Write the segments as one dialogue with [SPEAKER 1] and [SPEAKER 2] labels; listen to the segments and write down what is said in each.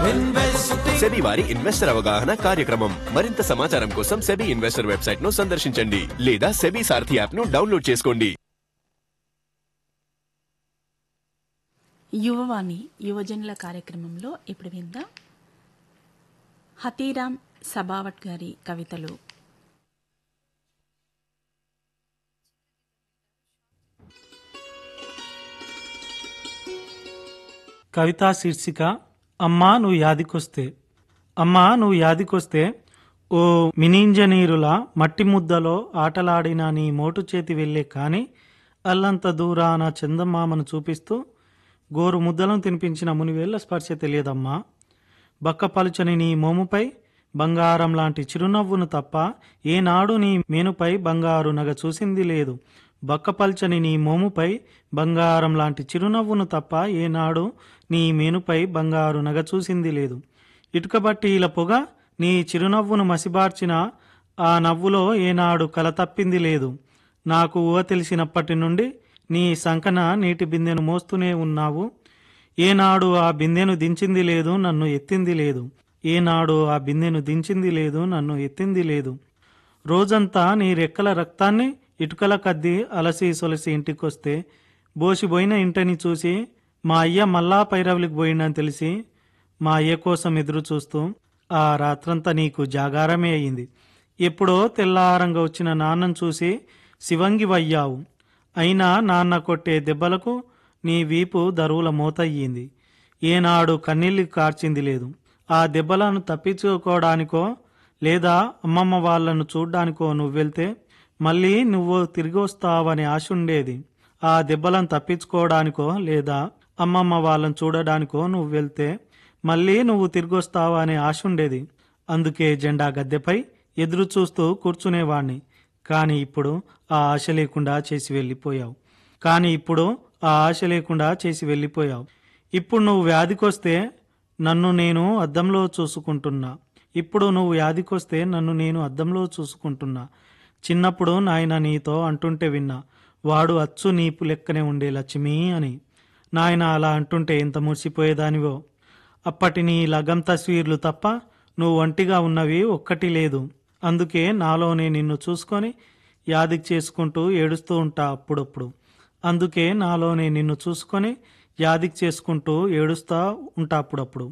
[SPEAKER 1] SEBI వారి investor అవగాహన కార్యక్రమం మరింత సమాచారం కోసం సెబీ ఇన్వెస్టర్ వెబ్సైట్ ను సందర్శించండి లేదా సెబీ సారథి యాప్ ను డౌన్లోడ్ చేసుకోండి
[SPEAKER 2] యువవాణి యువజనుల కార్యక్రమంలో ఇప్పుడు విందాం హతీరామ్ సబావట్ గారి కవితలు
[SPEAKER 3] కవితా శీర్షిక అమ్మా నువ్వు యాదికొస్తే అమ్మా నువ్వు యాదికొస్తే ఓ మినింజనీరుల మట్టి ముద్దలో ఆటలాడిన నీ మోటు చేతి వెళ్ళే కాని అల్లంత దూరాన చందమామను చూపిస్తూ గోరు ముద్దలను తినిపించిన మునివేళ్ల స్పర్శ తెలియదమ్మా బక్క పలుచని నీ మోముపై బంగారం లాంటి చిరునవ్వును తప్ప ఏనాడు నీ మేనుపై బంగారు నగ చూసింది లేదు బక్కపల్చని నీ మోముపై బంగారం లాంటి చిరునవ్వును తప్ప ఏనాడు నీ మేనుపై బంగారు నగ చూసింది లేదు ఇటుక బట్టీల పొగ నీ చిరునవ్వును మసిబార్చిన ఆ నవ్వులో ఏనాడు కల తప్పింది లేదు నాకు ఊహ తెలిసినప్పటి నుండి నీ సంకన నీటి బిందెను మోస్తూనే ఉన్నావు ఏనాడు ఆ బిందెను దించింది లేదు నన్ను ఎత్తింది లేదు ఏనాడు ఆ బిందెను దించింది లేదు నన్ను ఎత్తింది లేదు రోజంతా నీ రెక్కల రక్తాన్ని ఇటుకల కద్ది అలసి సొలసి ఇంటికొస్తే బోసిపోయిన ఇంటిని చూసి మా అయ్య మళ్ళా పైరవులికి పోయిండని తెలిసి మా అయ్య కోసం ఎదురు చూస్తూ ఆ రాత్రంతా నీకు జాగారమే అయింది ఎప్పుడో తెల్లారంగా వచ్చిన నాన్నను చూసి శివంగి వయ్యావు అయినా నాన్న కొట్టే దెబ్బలకు నీ వీపు దరువుల మోతయ్యింది ఏనాడు కన్నీళ్లు కార్చింది లేదు ఆ దెబ్బలను తప్పించుకోవడానికో లేదా అమ్మమ్మ వాళ్ళను చూడ్డానికో నువ్వు వెళ్తే మళ్ళీ నువ్వు తిరిగి వస్తావని ఆశ ఉండేది ఆ దెబ్బలను తప్పించుకోవడానికో లేదా అమ్మమ్మ వాళ్ళని చూడడానికో నువ్వు వెళ్తే మళ్ళీ నువ్వు తిరిగి వస్తావా అనే ఆశ ఉండేది అందుకే జెండా గద్దెపై ఎదురు చూస్తూ కూర్చునేవాణ్ణి కానీ ఇప్పుడు ఆ ఆశ లేకుండా చేసి వెళ్ళిపోయావు కానీ ఇప్పుడు ఆ ఆశ లేకుండా చేసి వెళ్ళిపోయావు ఇప్పుడు నువ్వు వ్యాధికొస్తే నన్ను నేను అద్దంలో చూసుకుంటున్నా ఇప్పుడు నువ్వు వ్యాధికొస్తే నన్ను నేను అద్దంలో చూసుకుంటున్నా చిన్నప్పుడు నాయన నీతో అంటుంటే విన్నా వాడు అచ్చు నీపు లెక్కనే ఉండే లక్ష్మి అని నాయన అలా అంటుంటే ఎంత మురిసిపోయేదానివో అప్పటి నీ లగం తస్వీర్లు తప్ప నువ్వు ఒంటిగా ఉన్నవి ఒక్కటి లేదు అందుకే నాలోనే నిన్ను చూసుకొని యాదికి చేసుకుంటూ ఏడుస్తూ ఉంటా అప్పుడప్పుడు అందుకే నాలోనే నిన్ను చూసుకొని యాదికి చేసుకుంటూ ఏడుస్తా ఉంటా అప్పుడప్పుడు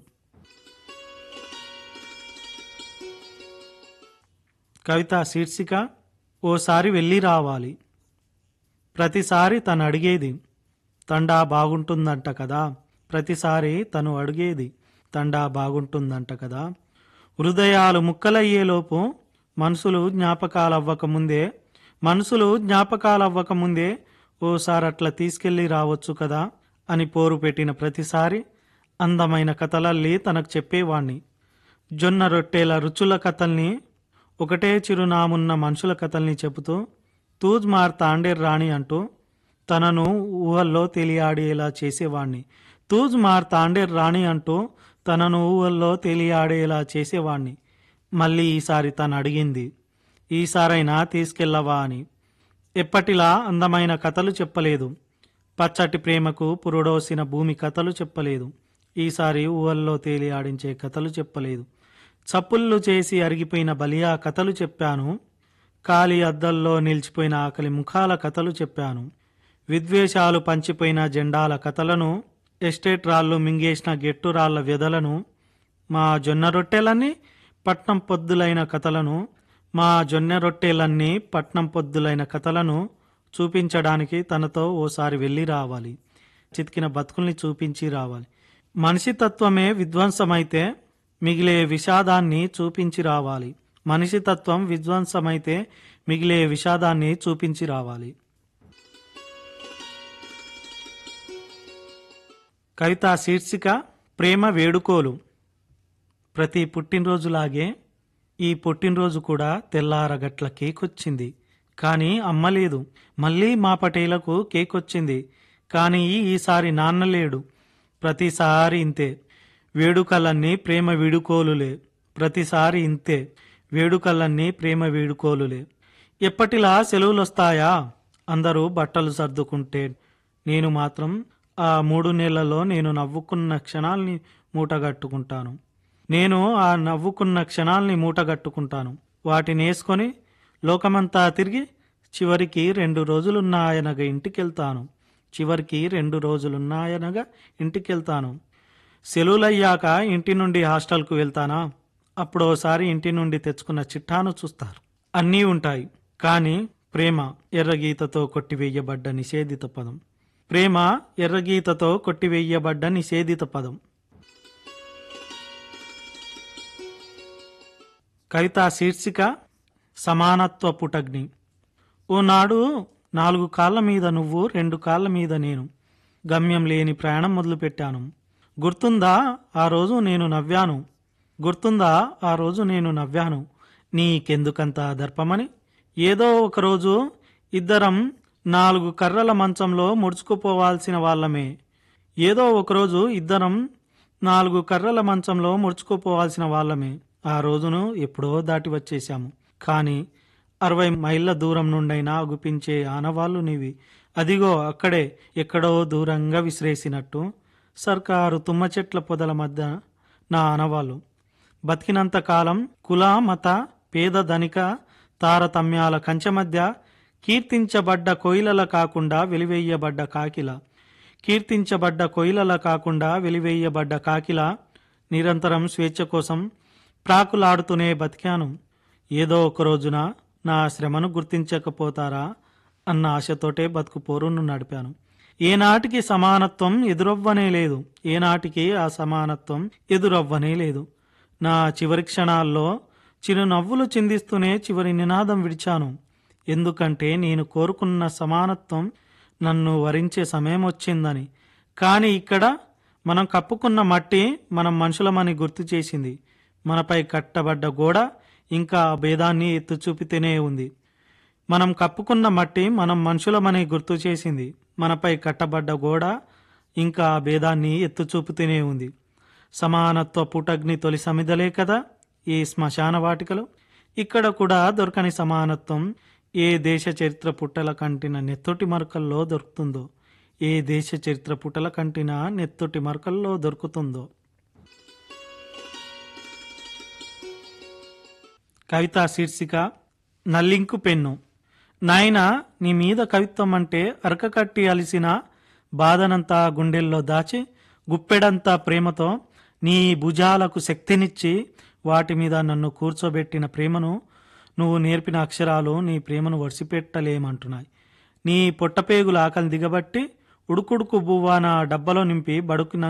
[SPEAKER 3] కవిత శీర్షిక ఓసారి వెళ్ళి రావాలి ప్రతిసారి తను అడిగేది తండా బాగుంటుందంట కదా ప్రతిసారి తను అడిగేది తండా బాగుంటుందంట కదా హృదయాలు ముక్కలయ్యేలోపు మనసులు జ్ఞాపకాలవ్వకముందే మనసులు జ్ఞాపకాలవ్వకముందే ఓసారి అట్లా తీసుకెళ్ళి రావచ్చు కదా అని పోరు పెట్టిన ప్రతిసారి అందమైన కథలల్లి తనకు చెప్పేవాణ్ణి జొన్న రొట్టెల రుచుల కథల్ని ఒకటే చిరునామున్న మనుషుల కథల్ని చెబుతూ తూజ్ మార్ తాండేర్ రాణి అంటూ తనను ఊహల్లో తెలియాడేలా చేసేవాణ్ణి తూజ్ మార్ తాండేర్ రాణి అంటూ తనను ఊహల్లో తెలియాడేలా చేసేవాణ్ణి మళ్ళీ ఈసారి తను అడిగింది ఈసారైనా తీసుకెళ్ళవా అని ఎప్పటిలా అందమైన కథలు చెప్పలేదు పచ్చటి ప్రేమకు పురుడోసిన భూమి కథలు చెప్పలేదు ఈసారి ఊహల్లో తేలి ఆడించే కథలు చెప్పలేదు చప్పుళ్ళు చేసి అరిగిపోయిన బలియా కథలు చెప్పాను ఖాళీ అద్దల్లో నిలిచిపోయిన ఆకలి ముఖాల కథలు చెప్పాను విద్వేషాలు పంచిపోయిన జెండాల కథలను ఎస్టేట్ రాళ్ళు మింగేసిన గెట్టు రాళ్ల వ్యధలను మా జొన్న రొట్టెలన్నీ పట్నం పొద్దులైన కథలను మా జొన్న రొట్టెలన్నీ పట్నం పొద్దులైన కథలను చూపించడానికి తనతో ఓసారి వెళ్ళి రావాలి చితికిన బతుకుల్ని చూపించి రావాలి మనిషి తత్వమే విధ్వంసమైతే మిగిలే విషాదాన్ని చూపించి రావాలి మనిషి తత్వం విధ్వంసమైతే మిగిలే విషాదాన్ని చూపించి రావాలి కవిత శీర్షిక ప్రేమ వేడుకోలు ప్రతి పుట్టినరోజులాగే ఈ పుట్టినరోజు కూడా తెల్లారగట్ల కేక్ వచ్చింది కానీ అమ్మ లేదు మళ్ళీ మా పటేలకు కేక్ వచ్చింది కానీ ఈసారి నాన్న లేడు ప్రతిసారి ఇంతే వేడుకలన్నీ ప్రేమ వీడుకోలులే ప్రతిసారి ఇంతే వేడుకలన్నీ ప్రేమ వీడుకోలులే ఎప్పటిలా సెలవులొస్తాయా అందరూ బట్టలు సర్దుకుంటే నేను మాత్రం ఆ మూడు నెలల్లో నేను నవ్వుకున్న క్షణాల్ని మూటగట్టుకుంటాను నేను ఆ నవ్వుకున్న క్షణాల్ని మూటగట్టుకుంటాను వాటిని వేసుకొని లోకమంతా తిరిగి చివరికి రెండు రోజులున్నాయనగా ఇంటికెళ్తాను చివరికి రెండు రోజులున్నాయనగా ఇంటికెళ్తాను సెలవులయ్యాక ఇంటి నుండి హాస్టల్కు వెళ్తానా అప్పుడోసారి ఇంటి నుండి తెచ్చుకున్న చిట్టాను చూస్తారు అన్నీ ఉంటాయి కానీ ప్రేమ ఎర్రగీతతో కొట్టివేయబడ్డ నిషేధిత పదం ప్రేమ ఎర్రగీతతో కొట్టివేయబడ్డ నిషేధిత పదం కవిత శీర్షిక సమానత్వ పుటగ్ని ఓనాడు నాలుగు కాళ్ళ మీద నువ్వు రెండు కాళ్ళ మీద నేను గమ్యం లేని ప్రయాణం మొదలుపెట్టాను గుర్తుందా ఆ రోజు నేను నవ్వాను గుర్తుందా ఆ రోజు నేను నవ్వాను నీకెందుకంత దర్పమని ఏదో ఒకరోజు ఇద్దరం నాలుగు కర్రల మంచంలో ముడుచుకుపోవాల్సిన వాళ్ళమే ఏదో ఒకరోజు ఇద్దరం నాలుగు కర్రల మంచంలో ముడుచుకుపోవాల్సిన వాళ్ళమే ఆ రోజును ఎప్పుడో దాటి వచ్చేశాము కానీ అరవై మైళ్ళ దూరం నుండైనా అగుపించే ఆనవాళ్ళు నీవి అదిగో అక్కడే ఎక్కడో దూరంగా విసిరేసినట్టు సర్కారు తుమ్మ చెట్ల పొదల మధ్య నా ఆనవాళ్ళు బతికినంత కాలం కుల మత పేద ధనిక తారతమ్యాల కంచె మధ్య కీర్తించబడ్డ కొయిలల కాకుండా వెలివేయబడ్డ కాకిల కీర్తించబడ్డ కొయిలల కాకుండా వెలివేయబడ్డ కాకిల నిరంతరం స్వేచ్ఛ కోసం ప్రాకులాడుతూనే బతికాను ఏదో ఒక రోజున నా శ్రమను గుర్తించకపోతారా అన్న ఆశతోటే బతుకు పోరును నడిపాను ఏనాటికి సమానత్వం ఎదురవ్వనే లేదు ఏనాటికి ఆ సమానత్వం ఎదురవ్వనే లేదు నా చివరి క్షణాల్లో చిరునవ్వులు చిందిస్తూనే చివరి నినాదం విడిచాను ఎందుకంటే నేను కోరుకున్న సమానత్వం నన్ను వరించే సమయం వచ్చిందని కానీ ఇక్కడ మనం కప్పుకున్న మట్టి మనం మనుషులమని గుర్తు చేసింది మనపై కట్టబడ్డ గోడ ఇంకా ఆ భేదాన్ని ఎత్తు చూపితేనే ఉంది మనం కప్పుకున్న మట్టి మనం మనుషులమని గుర్తు చేసింది మనపై కట్టబడ్డ గోడ ఇంకా ఆ భేదాన్ని ఎత్తు చూపుతూనే ఉంది సమానత్వ పుటగ్ని తొలి సమిదలే కదా ఈ శ్మశాన వాటికలు ఇక్కడ కూడా దొరకని సమానత్వం ఏ దేశ చరిత్ర పుట్టల కంటిన నెత్తొటి మరకల్లో దొరుకుతుందో ఏ దేశ చరిత్ర పుటల కంటిన నెత్తొటి మరకల్లో దొరుకుతుందో కవిత శీర్షిక నల్లింకు పెన్ను నాయన నీ మీద కవిత్వం అంటే అరక కట్టి అలిసిన బాధనంతా గుండెల్లో దాచి గుప్పెడంతా ప్రేమతో నీ భుజాలకు శక్తినిచ్చి వాటి మీద నన్ను కూర్చోబెట్టిన ప్రేమను నువ్వు నేర్పిన అక్షరాలు నీ ప్రేమను వడిసిపెట్టలేమంటున్నాయి నీ పొట్టపేగుల ఆకలి దిగబట్టి ఉడుకుడుకు బువ్వా నా డబ్బలో నింపి బడుకు